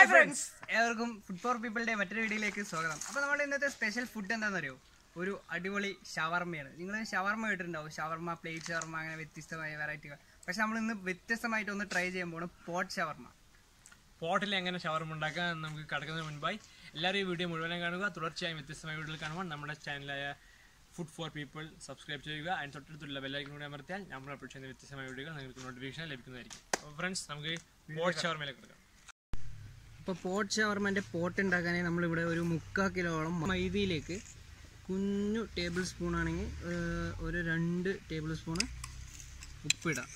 Friends ഏവർക്കും food for പീപ്പിളുടെ മറ്റൊരു വീഡിയോയിലേക്ക് സ്വാഗതം അപ്പോൾ നമ്മുടെ ഇന്നത്തെ സ്പെഷ്യൽ ഫുഡ് എന്താണെന്നറിയോ ഒരു അടിപൊളി ഷവർമ്മയാണ് നിങ്ങൾ ഷവർമ്മ കേട്ടിട്ടുണ്ടാവും ഷവർമ്മ പ്ലേറ്റ് ഷവർമ്മ അങ്ങനെ വ്യത്യസ്തമായ വെറൈറ്റികൾ പക്ഷെ നമ്മൾ ഇന്ന് വ്യത്യസ്തമായിട്ട് ഒന്ന് ട്രൈ ചെയ്യാൻ പോകണം പോട്ട് ഷവർമ്മ പോട്ടിൽ എങ്ങനെ ഷവർമ ഉണ്ടാക്കാം എന്ന് നമുക്ക് കടക്കുന്നതിന് മുൻപായി എല്ലാവരും ഈ വീഡിയോ മുഴുവനും കാണുക തുടർച്ചയായും വ്യത്യസ്തമായ വീഡിയോകൾ കാണുവാൻ നമ്മുടെ ചാനലായ ഫുഡ് ഫോർ പീപ്പിൾ സബ്സ്ക്രൈബ് ചെയ്യുക അതിന് തൊട്ടടുത്തുള്ള ബെല്ലൈക്കൻ കൂടി അമർത്തിയാൽ നമ്മൾ അപ്ലോഡ് ചെയ്യുന്ന വ്യത്യസ്തമായ വീഡിയോകൾ നിങ്ങൾക്ക് നോട്ടിഫിക്കേഷൻ ലഭിക്കുന്നതായിരിക്കും അപ്പോൾ ഫ്രണ്ട്സ് നമുക്ക് പോട്ട് ഷവർമയിലേക്ക് കൊടുക്കാം അപ്പോൾ പോട്ട് ഷവർമ്മൻ്റെ പോട്ട് ഉണ്ടാക്കാനായി നമ്മളിവിടെ ഒരു മുക്കാൽ കിലോളം മൈദയിലേക്ക് കുഞ്ഞു ടേബിൾ സ്പൂൺ ആണെങ്കിൽ ഒരു രണ്ട് ടേബിൾ സ്പൂണ് ഉപ്പിടാം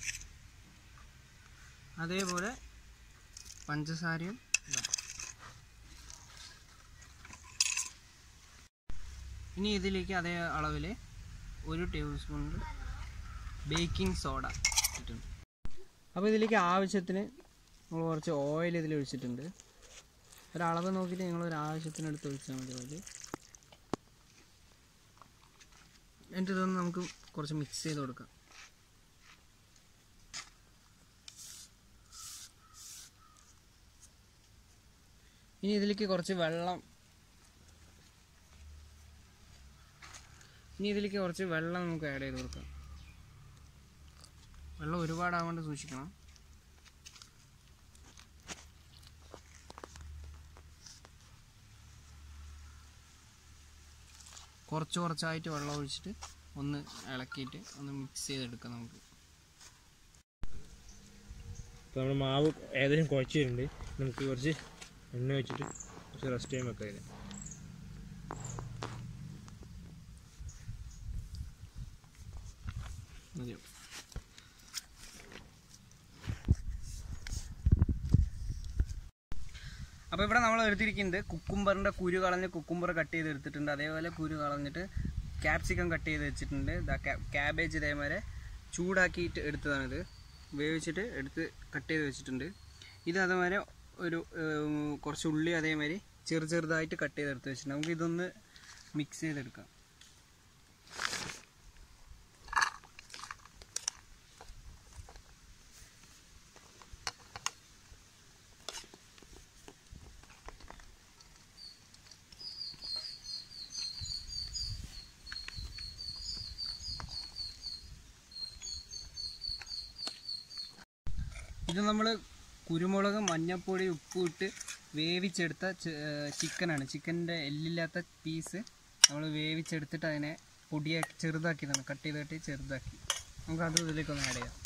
അതേപോലെ പഞ്ചസാരയും ഇടാം ഇനി ഇതിലേക്ക് അതേ അളവിൽ ഒരു ടേബിൾ സ്പൂൺ ബേക്കിംഗ് സോഡ ഇട്ടിട്ടുണ്ട് അപ്പോൾ ഇതിലേക്ക് ആവശ്യത്തിന് നമ്മൾ കുറച്ച് ഓയിൽ ഇതിൽ ഒഴിച്ചിട്ടുണ്ട് ഒരളവ് നോക്കിയിട്ട് നിങ്ങൾ ഒരു ആവശ്യത്തിന് എടുത്ത് ഒഴിച്ചാൽ മതി അത് എന്നിട്ട് ഇതൊന്ന് നമുക്ക് കുറച്ച് മിക്സ് ചെയ്ത് കൊടുക്കാം ഇനി ഇതിലേക്ക് കുറച്ച് വെള്ളം ഇനി ഇതിലേക്ക് കുറച്ച് വെള്ളം നമുക്ക് ആഡ് ചെയ്ത് കൊടുക്കാം വെള്ളം ഒരുപാടാവാണ്ട് സൂക്ഷിക്കണം കുറച്ച് കുറച്ചായിട്ട് വെള്ളം ഒഴിച്ചിട്ട് ഒന്ന് ഇളക്കിയിട്ട് ഒന്ന് മിക്സ് ചെയ്തെടുക്കാം നമുക്ക് അപ്പോൾ നമ്മുടെ മാവ് ഏകദേശം കുഴച്ചിട്ടുണ്ട് നമുക്ക് കുറച്ച് എണ്ണ വെച്ചിട്ട് കുറച്ച് റെസ്റ്റ് ടൈം വെക്കാം ഇതിന് മതിയോ അപ്പോൾ ഇവിടെ നമ്മൾ എടുത്തിരിക്കുന്നത് കുക്കുംബറിൻ്റെ കുരു കളഞ്ഞ് കുക്കുംബർ കട്ട് ചെയ്ത് എടുത്തിട്ടുണ്ട് അതേപോലെ കുരു കളഞ്ഞിട്ട് ക്യാപ്സിക്കം കട്ട് ചെയ്ത് വെച്ചിട്ടുണ്ട് ക്യാബേജ് ഇതേപോലെ ചൂടാക്കിയിട്ട് എടുത്തതാണിത് വേവിച്ചിട്ട് എടുത്ത് കട്ട് ചെയ്ത് വെച്ചിട്ടുണ്ട് ഇത് അതേപോലെ ഒരു ഏം, കുറച്ച് ഉള്ളി അതേമാതിരി ചെറു ചെറുതായിട്ട് കട്ട് ചെയ്ത് എടുത്ത് വെച്ചിട്ടുണ്ട് നമുക്ക് ഇതൊന്ന് മിക്സ് ചെയ്തെടുക്കാം ഇത് നമ്മൾ കുരുമുളക് മഞ്ഞൾപ്പൊടി ഉപ്പ് ഇട്ട് വേവിച്ചെടുത്ത ചി- ഏർ ചിക്കനാണ് ചിക്കൻ്റെ എല്ലില്ലാത്ത പീസ് നമ്മൾ വേവിച്ചെടുത്തിട്ട് അതിനെ പൊടിയാക്കി ചെറുതാക്കിയതാണ് കട്ട് ചെയ്ത് കട്ട് ചെയ്ത് ചെറുതാക്കി നമുക്ക് അത് ഇതിലേക്കൊന്ന് ആഡ് ചെയ്യാം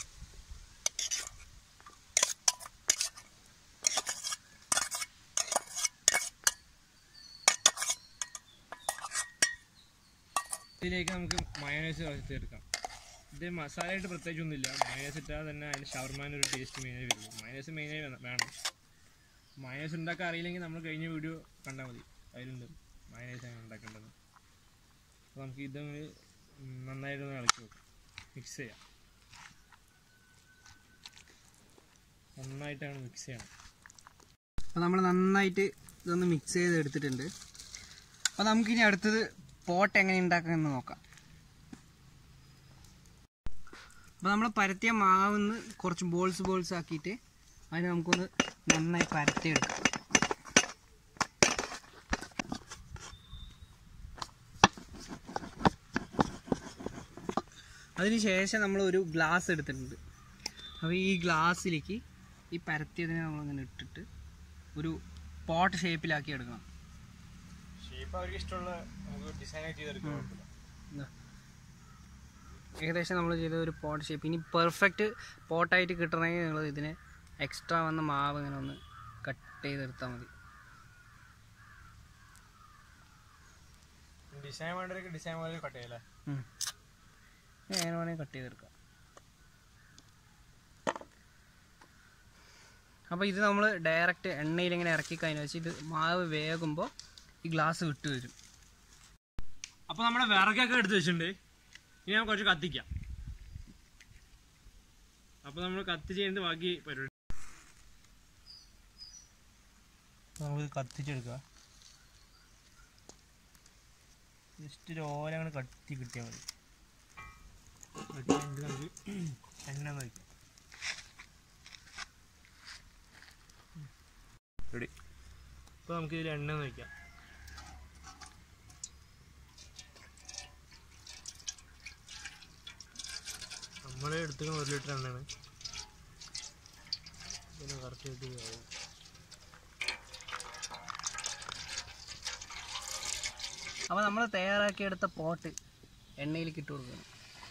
ഇതിലേക്ക് നമുക്ക് മയോനൈസ് ചേർക്കാം ഇത് മസാലയായിട്ട് പ്രത്യേകിച്ച് ഒന്നുമില്ല മയോനൈസ് ഇട്ടാൽ തന്നെ അതിന് ഷവർമാൻ്റെ ഒരു ടേസ്റ്റ് മെയിനായി വരുള്ളൂ മയോനൈസ് മെയിനായി വേ- വേണം മയോനൈസ് ഉണ്ടാക്കാൻ അറിയില്ലെങ്കിൽ നമ്മൾ കഴിഞ്ഞ വീഡിയോ കണ്ടാൽ മതി അതിലുണ്ട് മയോനൈസ് എങ്ങനെ ഉണ്ടാക്കേണ്ടത് അപ്പോൾ നമുക്ക് ഇതങ്ങ് നന്നായിട്ടൊന്ന് ഇളക്കി വെക്കാം മിക്സ് ചെയ്യാം നന്നായിട്ടാണ് മിക്സ് ചെയ്യണം അപ്പോൾ നമ്മൾ നന്നായിട്ട് ഇതൊന്ന് മിക്സ് ചെയ്ത് എടുത്തിട്ടുണ്ട് അപ്പോൾ നമുക്കിനി അടുത്തത് പോട്ട് എങ്ങനെ ഉണ്ടാക്കാമെന്ന് നോക്കാം അപ്പോൾ നമ്മൾ പരത്തിയ മാവിന്ന് കുറച്ച് ബോൾസ് ബോൾസ് ആക്കിയിട്ട് അതിന് നമുക്കൊന്ന് നന്നായി പരത്തിയെടുക്കാം അതിന് ശേഷം നമ്മൾ ഒരു ഗ്ലാസ് എടുത്തിട്ടുണ്ട് അപ്പോൾ ഈ ഗ്ലാസ്സിലേക്ക് ഈ പരത്തിയതിനെ നമ്മളിങ്ങനെ ഇട്ടിട്ട് ഒരു പോട്ട് ഷേപ്പിലാക്കി എടുക്കണം ഷേപ്പ് അവർക്ക് ഇഷ്ടമുള്ള നമുക്ക് ഡിസൈൻ ചെയ്തെടുക്കാൻ ഇതാ. ഏകദേശം നമ്മൾ ചെയ്ത ഒരു പോട്ട് ഷേപ്പ് ഇനി പെർഫെക്റ്റ് പോട്ടായിട്ട് കിട്ടണമെങ്കിൽ നിങ്ങൾ ഇതിനെ എക്സ്ട്രാ വന്ന മാവ് ഇങ്ങനെ ഒന്ന് കട്ട് ചെയ്തെടുത്താൽ മതി ഡിസൈൻ വേണ്ടവരൊക്കെ ഡിസൈൻ പോലെ കട്ട് ചെയ്യല്ലേ ഉം. ഇനി എങ്ങനെ വേണമെങ്കിൽ കട്ട് ചെയ്തെടുക്കാം അപ്പോൾ ഇത് നമ്മൾ ഡയറക്റ്റ് എണ്ണയിൽ ഇങ്ങനെ ഇറക്കി കഴിഞ്ഞ വെച്ച് ഇത് മാവ് വേകുമ്പോൾ ഈ ഗ്ലാസ് വിട്ട് വരും അപ്പോൾ നമ്മുടെ വിറകൊക്കെ എടുത്ത് വെച്ചിട്ടുണ്ട് ഇനി നമുക്ക് കുറച്ച് കത്തിക്കാം അപ്പോൾ നമ്മൾ കത്തിച്ച് കഴിഞ്ഞിട്ട് ബാക്കി പരിപാടി നമുക്ക് കത്തിച്ചെടുക്കുക ജസ്റ്റ് ഒരു ഓല അങ്ങനെ കത്തി കിട്ടിയാൽ മതി കത്തി കഴിഞ്ഞിട്ട് നമുക്ക് എണ്ണ ഒന്ന് വയ്ക്കാം റെഡി ഇപ്പോൾ നമുക്ക് ഇതിൽ എണ്ണ ഒന്ന് വയ്ക്കാം നമ്മൾ എടുത്തുക്കുന്ന ഒരു ലിറ്റർ എണ്ണയാണ് പിന്നെ കറക്റ്റ് ആയിട്ട് ആവും അപ്പോൾ നമ്മൾ തയ്യാറാക്കിയെടുത്ത പോട്ട് എണ്ണയിലേക്ക് ഇട്ട് കൊടുക്കണം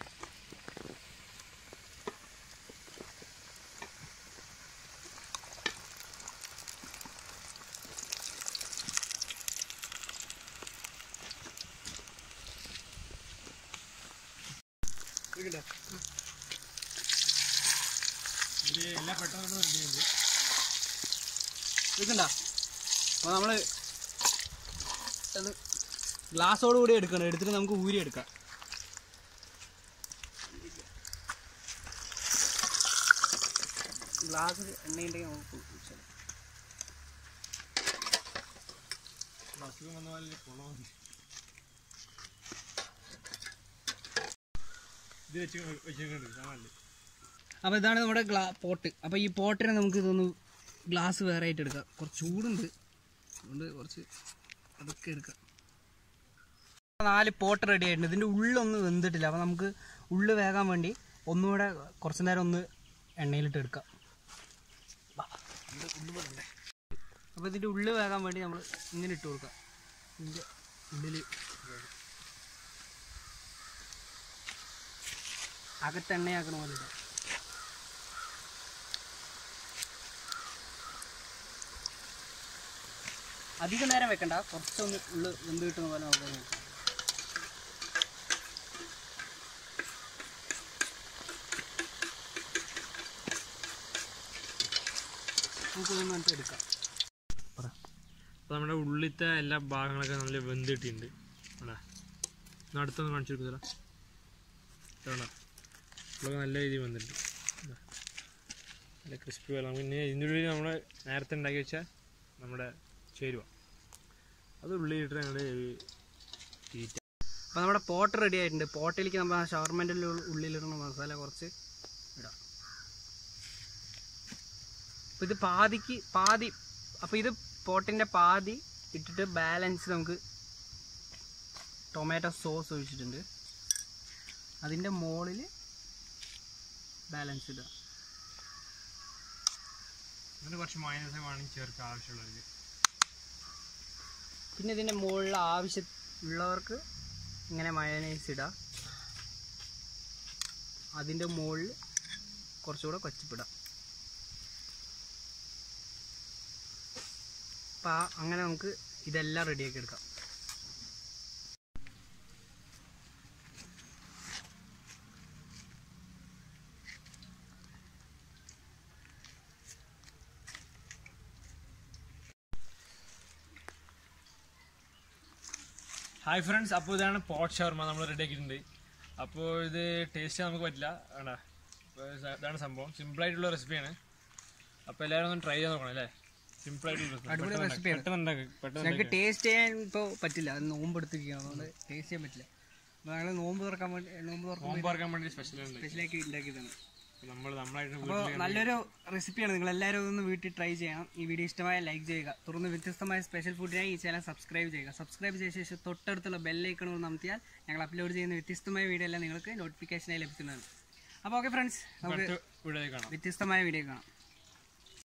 ഇത് എല്ലാം പെട്ടെന്ന് റെഡി ചെയ്യുന്നുണ്ട് ഇതുണ്ട അപ്പോൾ നമ്മൾ അത് ഗ്ലാസ്സോട് കൂടി എടുക്കണം എടുത്തിട്ട് നമുക്ക് ഊരി എടുക്കാം ഗ്ലാസ് എണ്ണയുണ്ടെങ്കിൽ നമുക്ക് കുടിച്ചാലോ. അസുഖം വന്ന പോലെ കുളം ഇത് വെച്ച് വെച്ചിട്ടുണ്ട് സാമാനല്ലേ അപ്പോൾ ഇതാണ് നമ്മുടെ ഗ്ലാ പോട്ട് അപ്പോൾ ഈ പോട്ടിനെ നമുക്ക് ഇതൊന്ന് ഗ്ലാസ് വേറെ ആയിട്ട് എടുക്കാം കുറച്ച് ചൂടുണ്ട് അതുകൊണ്ട് കുറച്ച് അതൊക്കെ എടുക്കാം നാല് പോട്ട് റെഡി ആയിട്ടുണ്ട് ഇതിൻ്റെ ഉള്ളൊന്നും വെന്തിട്ടില്ല അപ്പോൾ നമുക്ക് ഉള്ള് വേകാൻ വേണ്ടി ഒന്നുകൂടെ കുറച്ച് നേരം ഒന്ന് എണ്ണയിലിട്ട് എടുക്കാം അപ്പോൾ ഇതിൻ്റെ ഉള്ള് വേകാൻ വേണ്ടി നമ്മൾ ഇങ്ങനെ ഇട്ട് കൊടുക്കാം ഇതിൻ്റെ ഉള്ളിൽ അകത്ത് എണ്ണയാക്കണ പോലെ ഇടാം അധിക നേരം വെക്കണ്ട കുറച്ചൊന്ന് ഉള്ളു വെന്ത് കിട്ടുന്ന പോലെ നമുക്ക് നോക്കാം നമുക്ക് ഇതൊന്ന് എന്നിട്ട് എടുക്കാം അപ്പോൾ നമ്മുടെ ഉള്ളിലത്തെ എല്ലാ ഭാഗങ്ങളൊക്കെ നല്ല വെന്ത് കിട്ടിയിട്ടുണ്ട് ആണോ ഒന്ന് അടുത്തൊന്ന് കാണിച്ചു കൊടുക്കുന്നില്ല വേണം ഇതൊക്കെ നല്ല രീതിയിൽ വന്നിട്ടുണ്ട് ഇതാ. നല്ല ക്രിസ്പി പോലെ നമുക്ക് ഇനി ഇതിൻ്റെ ഉള്ളിൽ നമ്മൾ നേരത്തെ ഉണ്ടാക്കി വെച്ച നമ്മുടെ ചേരുവ അത് ഉള്ളിലിട്ട് ഞങ്ങൾ തീറ്റ അപ്പോൾ നമ്മുടെ പോട്ട് റെഡി ആയിട്ടുണ്ട് പോട്ടിലേക്ക് നമ്മൾ ആ ഷവർമൻ്റെ ഉള്ളിലിടുന്ന മസാല കുറച്ച് ഇടാം അപ്പോൾ ഇത് പാതിക്ക് പാതി അപ്പോൾ ഇത് പോട്ടിൻ്റെ പാതി ഇട്ടിട്ട് ബാലൻസ് നമുക്ക് ടൊമാറ്റോ സോസ് ഒഴിച്ചിട്ടുണ്ട് അതിൻ്റെ മുകളിൽ ബാലൻസ് ഇടുക അങ്ങനെ കുറച്ച് മൈനസ് വേണമെങ്കിൽ ചേർക്കാൻ ആവശ്യമുള്ളത് പിന്നെ ഇതിൻ്റെ മുകളിൽ ആവശ്യം ഉള്ളവർക്ക് ഇങ്ങനെ മയനൈസ് ഇടാം അതിൻ്റെ മുകളിൽ കുറച്ചുകൂടെ കൊച്ചിപ്പിടാം അപ്പം ആ അങ്ങനെ നമുക്ക് ഇതെല്ലാം റെഡിയാക്കി എടുക്കാം ഹായ് ഫ്രണ്ട്സ് അപ്പോൾ ഇതാണ് പോട്ട് ഷവർമ നമ്മൾ റെഡി ആക്കിയിട്ടുണ്ട് അപ്പോൾ ഇത് ടേസ്റ്റ് നമുക്ക് പറ്റില്ല വേണ്ട അപ്പോൾ ഇതാണ് സംഭവം സിമ്പിളായിട്ടുള്ള റെസിപ്പിയാണ് അപ്പോൾ എല്ലാവരും ഒന്ന് ട്രൈ ചെയ്ത് നോക്കണം അല്ലേ സിമ്പിളായിട്ടുള്ള അടിപൊളി റെസിപ്പി recipe ആണ്. പെട്ടെന്ന് ഉണ്ടാക്കി പെട്ടെന്ന് ഞങ്ങൾക്ക് ടേസ്റ്റ് ചെയ്യാൻ ഇപ്പോൾ പറ്റില്ല അത് നോമ്പ് എടുത്തിരിക്കുകയാണ് അതുകൊണ്ട് ടേസ്റ്റ് ചെയ്യാൻ പറ്റില്ല അപ്പോൾ ഞങ്ങൾ നോമ്പ് തുറക്കാൻ വേണ്ടി നോമ്പ് തുറക്കാൻ നോമ്പ് തുറക്കാൻ വേണ്ടി സ്പെഷ്യൽ ഉണ്ട് സ്പെഷ്യലാക്കി ഉണ്ടാക്കിയതാണ് നമ്മൾ നമ്മളായിട്ട് അപ്പോൾ നല്ലൊരു റെസിപ്പിയാണ് നിങ്ങൾ എല്ലാവരും ഒന്ന് വീട്ടിൽ ട്രൈ ചെയ്യണം ഈ വീഡിയോ ഇഷ്ടമായ ലൈക്ക് ചെയ്യുക തുടർന്ന് വ്യത്യസ്തമായ സ്പെഷ്യൽ ഫുഡിനായി ഈ ചാനൽ സബ്സ്ക്രൈബ് ചെയ്യുക സബ്സ്ക്രൈബ് ചെയ്ത ശേഷം തൊട്ടടുത്തുള്ള ബെല്ലൈക്കൺ ഒന്ന് അമർത്തിയാൽ ഞങ്ങൾ അപ്ലോഡ് ചെയ്യുന്ന വ്യത്യസ്തമായ വീഡിയോ എല്ലാം നിങ്ങൾക്ക് നോട്ടിഫിക്കേഷനായി ലഭിക്കുന്നതാണ് അപ്പോൾ ഓക്കെ ഫ്രണ്ട്സ് നമുക്ക് വീഡിയോ കാണാം വ്യത്യസ്തമായ വീഡിയോ കാണാം